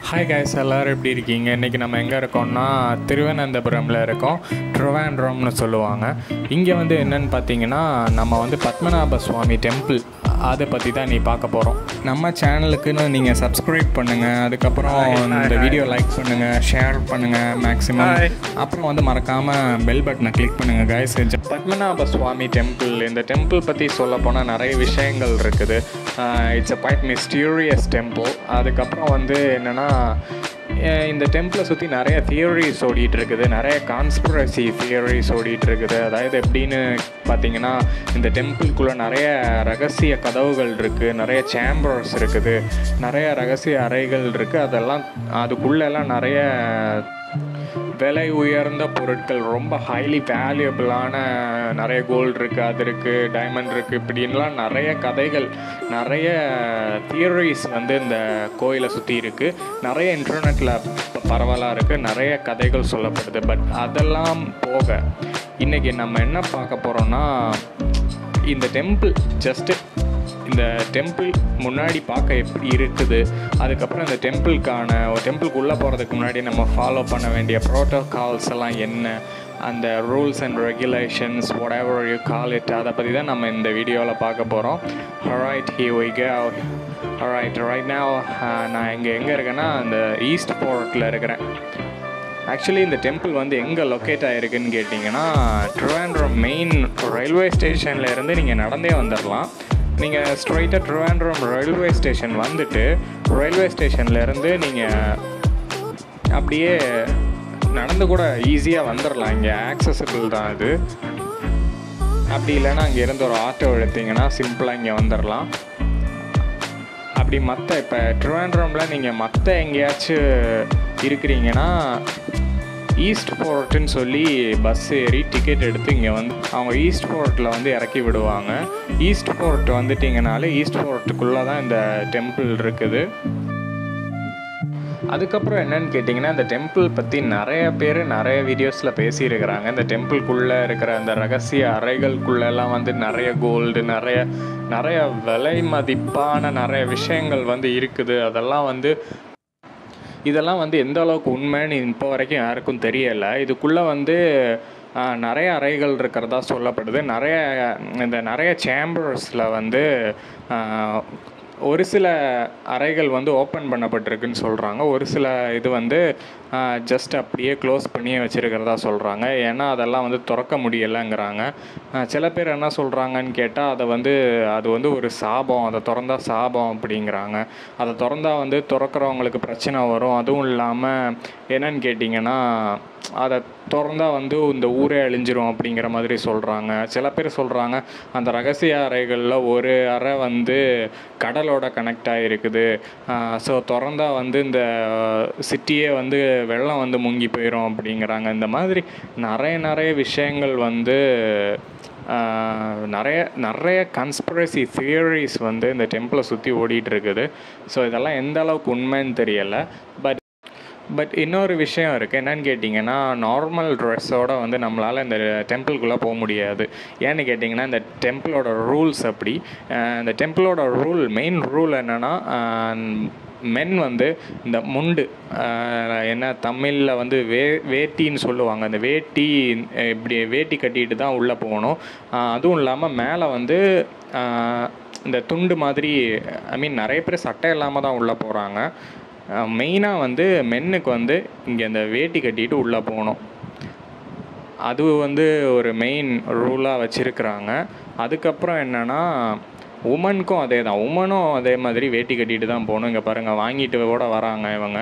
hi guys எல்லோரும் எப்படி இருக்கீங்க இன்றைக்கி நம்ம எங்கே இருக்கோம்னா திருவனந்தபுரமில் இருக்கோம் ட்ரிவாண்ட்ரம்னு சொல்லுவாங்க இங்கே வந்து என்னன்னு பார்த்தீங்கன்னா நம்ம வந்து பத்மநாப சுவாமி டெம்பிள் அதை பற்றி தான் நீ பார்க்க போகிறோம் நம்ம சேனலுக்குன்னு நீங்கள் சப்ஸ்கிரைப் பண்ணுங்கள் அதுக்கப்புறம் இந்த வீடியோ லைக் பண்ணுங்கள் ஷேர் பண்ணுங்கள் மேக்ஸிமம் அப்புறம் வந்து மறக்காமல் பெல் பட்டனை கிளிக் பண்ணுங்கள் கைஸ் பத்மநாப சுவாமி டெம்பிள் இந்த டெம்பிள் பற்றி சொல்ல போனால் நிறைய விஷயங்கள் இருக்குது it's a quite mysterious temple அதுக்கப்புறம் வந்து என்னென்னா இந்த டெம்பிளை சுற்றி நிறைய தியரிஸ் ஓடிட்டு இருக்குது நிறைய கான்ஸ்பிரசி தியரிஸ் ஓடிட்டு இருக்குது அதாவது எப்படின்னு பார்த்தீங்கன்னா இந்த டெம்பிள்குள்ளே நிறைய ரகசிய கதவுகள் இருக்குது நிறைய சேம்பர்ஸ் இருக்குது நிறைய ரகசிய அறைகள் இருக்குது அதெல்லாம் அதுக்குள்ளெல்லாம் நிறைய விலை உயர்ந்த பொருட்கள் ரொம்ப ஹைலி வேல்யூபிளான நிறைய கோல்டு இருக்குது அது இருக்குது டைமண்ட் இருக்குது இப்படின்லாம் நிறைய கதைகள் நிறைய தியரிஸ் வந்து இந்த கோயிலை சுற்றி இருக்குது நிறைய இன்டர்நெட்டில் பரவலாக இருக்குது நிறைய கதைகள் சொல்லப்படுது பட் அதெல்லாம் போக இன்றைக்கி நம்ம என்ன பார்க்க போகிறோம்னா இந்த டெம்பிள் ஜஸ்ட்டு இந்த டெம்பிள் முன்னாடி பார்க்க எப்படி இருக்குது அதுக்கப்புறம் இந்த டெம்பிளுக்கான ஒரு டெம்பிளுக்குள்ளே போகிறதுக்கு முன்னாடி நம்ம ஃபாலோ பண்ண வேண்டிய ப்ரோட்டோகால்ஸ் எல்லாம் என்ன அந்த rules and regulations whatever you call it அதை பற்றி தான் நம்ம இந்த வீடியோவில் பார்க்க போகிறோம் ரைட் ஹி ஒய்க ரைட் ரைட் now நான் இங்கே எங்கே இருக்கேன்னா அந்த ஈஸ்ட் போர்ட்டில் இருக்கிறேன் ஆக்சுவலி இந்த டெம்பிள் வந்து எங்கே லொக்கேட் ஆகிருக்குன்னு கேட்டிங்கன்னா ட்ரிவாண்ட்ரம் மெயின் ரயில்வே ஸ்டேஷனில் இருந்து நீங்கள் நடந்தே வந்துடலாம் நீங்கள் ஸ்ட்ரைட்டாக ட்ரிவாண்ட்ரம் ரயில்வே ஸ்டேஷன் வந்துட்டு ரயில்வே ஸ்டேஷன்லேருந்து நீங்கள் அப்படியே நடந்து கூட ஈஸியாக வந்துடலாம் இங்கே ஆக்சசபிள் தான் இது அப்படி இல்லைன்னா அங்கே இருந்து ஒரு ஆட்டோ எடுத்தீங்கன்னா சிம்பிளாக இங்கே வந்துடலாம் அப்படி மற்ற இப்போ ட்ரிவாண்ட்ரமில் நீங்கள் மற்ற எங்கேயாச்சும் இருக்கிறீங்கன்னா ஈஸ்ட் போர்ட்டுன்னு சொல்லி பஸ் ஏறி டிக்கெட் எடுத்து இங்கே வந்து அவங்க ஈஸ்ட் போர்ட்டில் வந்து இறக்கி விடுவாங்க ஈஸ்ட் போர்ட் வந்துட்டிங்கனாலே ஈஸ்ட் போர்ட்டுக்குள்ளே தான் இந்த டெம்பிள் இருக்குது அதுக்கப்புறம் என்னன்னு கேட்டிங்கன்னா இந்த டெம்பிள் பற்றி நிறைய பேர் நிறைய வீடியோஸில் பேசியிருக்கிறாங்க இந்த டெம்பிள்குள்ளே இருக்கிற அந்த ரகசிய அறைகளுக்குள்ளெல்லாம் வந்து நிறைய கோல்டு நிறைய நிறைய விலை மதிப்பான நிறைய விஷயங்கள் வந்து இருக்குது அதெல்லாம் வந்து இதெல்லாம் வந்து எந்த அளவுக்கு உண்மைன்னு இப்போ வரைக்கும் யாருக்கும் தெரியலை இதுக்குள்ளே வந்து நிறைய அறைகள் இருக்கிறதா சொல்லப்படுது நிறைய இந்த நிறைய சேம்பர்ஸில் வந்து ஒரு சில அறைகள் வந்து ஓப்பன் பண்ணப்பட்டிருக்குன்னு சொல்கிறாங்க ஒரு சில இது வந்து ஜஸ்ட் அப்படியே க்ளோஸ் பண்ணியே வச்சுருக்கிறதா சொல்கிறாங்க ஏன்னா அதெல்லாம் வந்து திறக்க முடியலைங்கிறாங்க சில பேர் என்ன சொல்கிறாங்கன்னு கேட்டால் அதை வந்து அது வந்து ஒரு சாபம் அதை திறந்தா சாபம் அப்படிங்கிறாங்க அதை திறந்தா வந்து திறக்கிறவங்களுக்கு பிரச்சனை வரும் அதுவும் இல்லாமல் என்னன்னு கேட்டிங்கன்னா அதை திறந்தா வந்து இந்த ஊரே அழிஞ்சிரும் அப்படிங்கிற மாதிரி சொல்கிறாங்க சில பேர் சொல்கிறாங்க அந்த ரகசிய அறைகளில் ஒரு அறை வந்து கடலோட கனெக்ட் ஆகிருக்குது ஸோ திறந்தா வந்து இந்த சிட்டியே வந்து வெள்ளம் வந்து முங்கி போயிடும் அப்படிங்கிறாங்க இந்த மாதிரி நிறைய நிறைய விஷயங்கள் வந்து நிறைய நிறைய கன்ஸ்பிரசி தியரிஸ் வந்து இந்த டெம்பிளை சுற்றி ஓடிட்டு இருக்குது ஸோ இதெல்லாம் எந்த அளவுக்கு உண்மைன்னு தெரியலை பட் பட் இன்னொரு விஷயம் இருக்குது என்னன்னு கேட்டிங்கன்னா நார்மல் ட்ரெஸ்ஸோட வந்து நம்மளால் இந்த டெம்பிள்குள்ளே போக முடியாது ஏன்னு கேட்டிங்கன்னா இந்த டெம்பிளோட ரூல்ஸ் அப்படி இந்த டெம்பிளோட ரூல் மெயின் ரூல் என்னென்னா மென் வந்து இந்த முண்டு என்ன தமிழில் வந்து வே வேட்டின்னு சொல்லுவாங்க அந்த வேட்டி இப்படி வேட்டி கட்டிட்டு தான் உள்ளே போகணும் அதுவும் இல்லாமல் மேலே வந்து இந்த துண்டு மாதிரி ஐ மீன் நிறைய பேர் சட்டை இல்லாமல் தான் உள்ளே போகிறாங்க மெயினாக வந்து மென்னுக்கு வந்து இங்கே இந்த வேட்டி கட்டிட்டு உள்ளே போகணும் அது வந்து ஒரு மெயின் ரூலாக வச்சுருக்குறாங்க அதுக்கப்புறம் என்னென்னா உமனுக்கும் அதே தான் உமனும் அதே மாதிரி வேட்டி கட்டிட்டு தான் போகணும் இங்கே பாருங்கள் வாங்கிட்டு கூட வராங்க இவங்க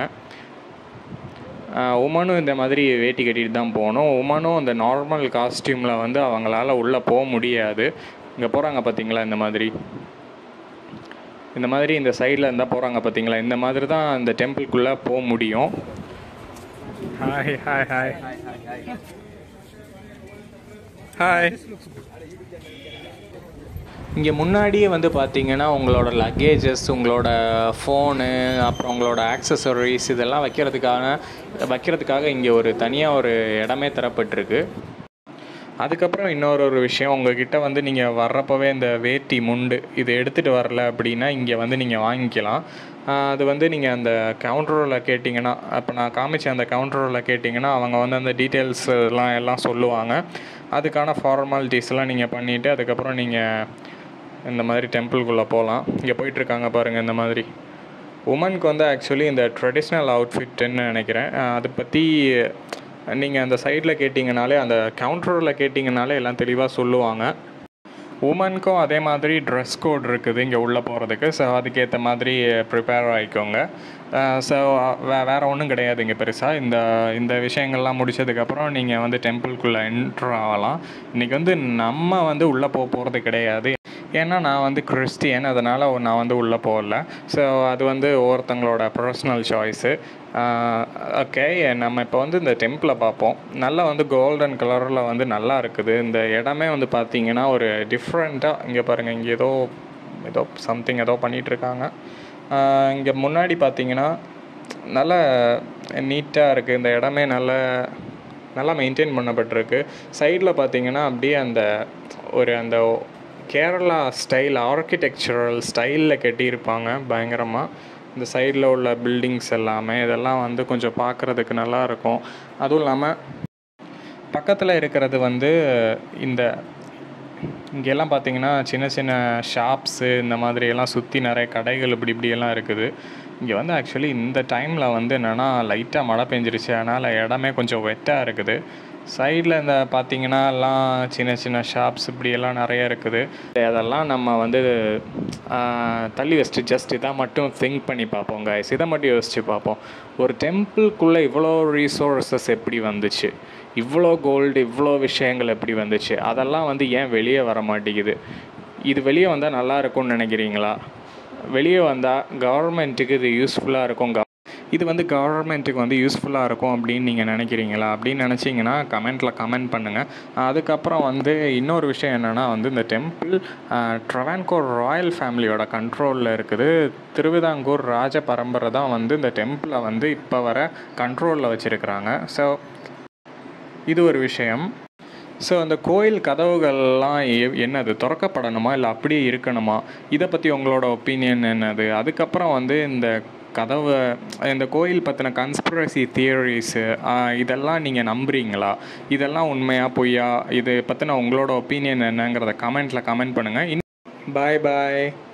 உமனும் இந்த மாதிரி வேட்டி கட்டிட்டு தான் போகணும் உமனும் இந்த நார்மல் காஸ்டியூமில் வந்து அவங்களால உள்ளே போக முடியாது இங்கே போகிறாங்க பார்த்தீங்களா இந்த மாதிரி இந்த மாதிரி இந்த சைடில் இருந்தால் போகிறாங்க பார்த்தீங்களா இந்த மாதிரி தான் இந்த டெம்பிள்குள்ளே போக முடியும் ஹாய் ஹாய் ஹாய் ஹாய் இங்கே முன்னாடியே வந்து பார்த்தீங்கன்னா உங்களோட லக்கேஜஸ் உங்களோட ஃபோனு அப்புறம் உங்களோட ஆக்சசரிஸ் இதெல்லாம் வைக்கிறதுக்கான வைக்கிறதுக்காக இங்கே ஒரு தனியாக ஒரு இடமே தரப்பட்டிருக்கு அதுக்கப்புறம் இன்னொரு ஒரு விஷயம் உங்ககிட்ட வந்து நீங்கள் வர்றப்பவே இந்த வேட்டி முண்டு இது எடுத்துகிட்டு வரல அப்படின்னா இங்கே வந்து நீங்கள் வாங்கிக்கலாம் ஆஹ் அது வந்து நீங்கள் அந்த கவுண்டரில் கேட்டிங்கன்னா அப்போ நான் காமிச்ச அந்த கவுண்டரில் கேட்டிங்கன்னா அவங்க வந்து அந்த டீட்டெயில்ஸ் எல்லாம் எல்லாம் சொல்லுவாங்க அதுக்கான ஃபார்மாலிட்டிஸ்லாம் நீங்கள் பண்ணிவிட்டு அதுக்கப்புறம் நீங்கள் இந்த மாதிரி டெம்பிள்குள்ளே போகலாம் இங்கே போயிட்டுருக்காங்க பாருங்கள் இந்த மாதிரி உமனுக்கு வந்து ஆக்சுவலி இந்த ட்ரெடிஷ்னல் அவுட்ஃபிட்டுன்னு நினைக்கிறேன் அஹ் அதை பற்றி நீங்கள் அந்த சைடில் கேட்டிங்கனாலே அந்த கவுண்டரில் கேட்டிங்கனாலே எல்லாம் தெளிவாக சொல்லுவாங்க உமனுக்கும் அதே மாதிரி ட்ரெஸ் கோட் இருக்குது இங்கே உள்ளே போகிறதுக்கு ஸோ அதுக்கேற்ற மாதிரி ப்ரிப்பேர் ஆகிக்கோங்க ஸோ வே வேறு ஒன்றும் கிடையாது இங்கே பெருசாக இந்த இந்த விஷயங்கள்லாம் முடிச்சதுக்கப்புறம் நீங்கள் வந்து டெம்பிள்குள்ளே என்ட்ரு ஆகலாம் இன்றைக்கி வந்து நம்ம வந்து உள்ளே போக போகிறது கிடையாது ஏன்னா நான் வந்து கிறிஸ்டியன் அதனால் நான் வந்து உள்ளே போகல ஸோ அது வந்து ஒவ்வொருத்தங்களோட பர்சனல் சாய்ஸு ஓகே நம்ம இப்போ வந்து இந்த டெம்பிளை பார்ப்போம் நல்லா வந்து கோல்டன் கலரில் வந்து நல்லா இருக்குது இந்த இடமே வந்து பார்த்தீங்கன்னா ஒரு டிஃப்ரெண்ட்டாக இங்கே பாருங்கள் இங்கே ஏதோ ஏதோ சம்திங் ஏதோ பண்ணிகிட்ருக்காங்க இங்கே முன்னாடி பார்த்தீங்கன்னா நல்ல நீட்டாக இருக்குது இந்த இடமே நல்ல நல்லா மெயின்டைன் பண்ணப்பட்டிருக்கு சைடில் பார்த்தீங்கன்னா அப்படியே அந்த ஒரு அந்த கேரளா ஸ்டைல் ஆர்கிடெக்சரல் ஸ்டைலில் கட்டியிருப்பாங்க பயங்கரமாக இந்த சைடில் உள்ள பில்டிங்ஸ் எல்லாமே இதெல்லாம் வந்து கொஞ்சம் பார்க்குறதுக்கு நல்லா இருக்கும் அதுவும் இல்லாமல் பக்கத்தில் இருக்கிறது வந்து இந்த இங்கெல்லாம் பார்த்தீங்கன்னா சின்ன சின்ன ஷாப்ஸு இந்த மாதிரி எல்லாம் சுற்றி நிறைய கடைகள் இப்படி இப்படியெல்லாம் இருக்குது இங்கே வந்து ஆக்சுவலி இந்த டைமில் வந்து என்னென்னா லைட்டாக மழை பெஞ்சிருச்சு அதனால் இடமே கொஞ்சம் வெட்டாக இருக்குது சைடில் இந்த பார்த்தீங்கன்னா எல்லாம் சின்ன சின்ன ஷாப்ஸ் இப்படியெல்லாம் நிறைய இருக்குது அதெல்லாம் நம்ம வந்து ஆஹ், தள்ளி வச்சுட்டு ஜஸ்ட் இதை மட்டும் திங்க் பண்ணி பார்ப்போம் guys இதை மட்டும் யோசித்து பார்ப்போம் ஒரு டெம்பிள்குள்ளே இவ்வளோ ரிசோர்ஸஸ் எப்படி வந்துச்சு இவ்வளோ கோல்டு இவ்வளோ விஷயங்கள் எப்படி வந்துச்சு அதெல்லாம் வந்து ஏன் வெளியே வர மாட்டேங்குது இது வெளியே வந்தால் நல்லா இருக்கும்னு நினைக்கிறீங்களா வெளியே வந்தால் கவர்மெண்ட்டுக்கு இது யூஸ்ஃபுல்லாக இருக்கும் கவ- இது வந்து கவர்மெண்ட்டுக்கு வந்து யூஸ்ஃபுல்லாக இருக்கும் அப்படின்னு நீங்கள் நினைக்கிறீங்களா அப்படின்னு நினச்சிங்கன்னா கமெண்ட்டில் கமெண்ட் பண்ணுங்கள் அதுக்கப்புறம் வந்து இன்னொரு விஷயம் என்னென்னா வந்து இந்த டெம்பிள் ட்ரவான்கோர் ராயல் ஃபேமிலியோட கண்ட்ரோலில் இருக்குது திருவிதாங்கூர் ராஜ பரம்பரை தான் வந்து இந்த டெம்பிளை வந்து இப்போ வர கண்ட்ரோலில் வச்சுருக்கிறாங்க ஸோ இது ஒரு விஷயம் ஸோ அந்த கோயில் கதவுகள்லாம் எ- என்னது திறக்கப்படணுமா இல்லை அப்படியே இருக்கணுமா இதை பற்றி உங்களோட ஒப்பீனியன் என்னது அதுக்கப்புறம் வந்து இந்த கதவை இந்த கோயில் பற்றின கன்ஸ்பிரசி தியரிஸு இதெல்லாம் நீங்கள் நம்புறீங்களா இதெல்லாம் உண்மையா பொய்யா இது பற்றின உங்களோட ஒப்பீனியன் என்னங்கிறத கமெண்ட்டில் கமெண்ட் பண்ணுங்கள் பாய் பாய்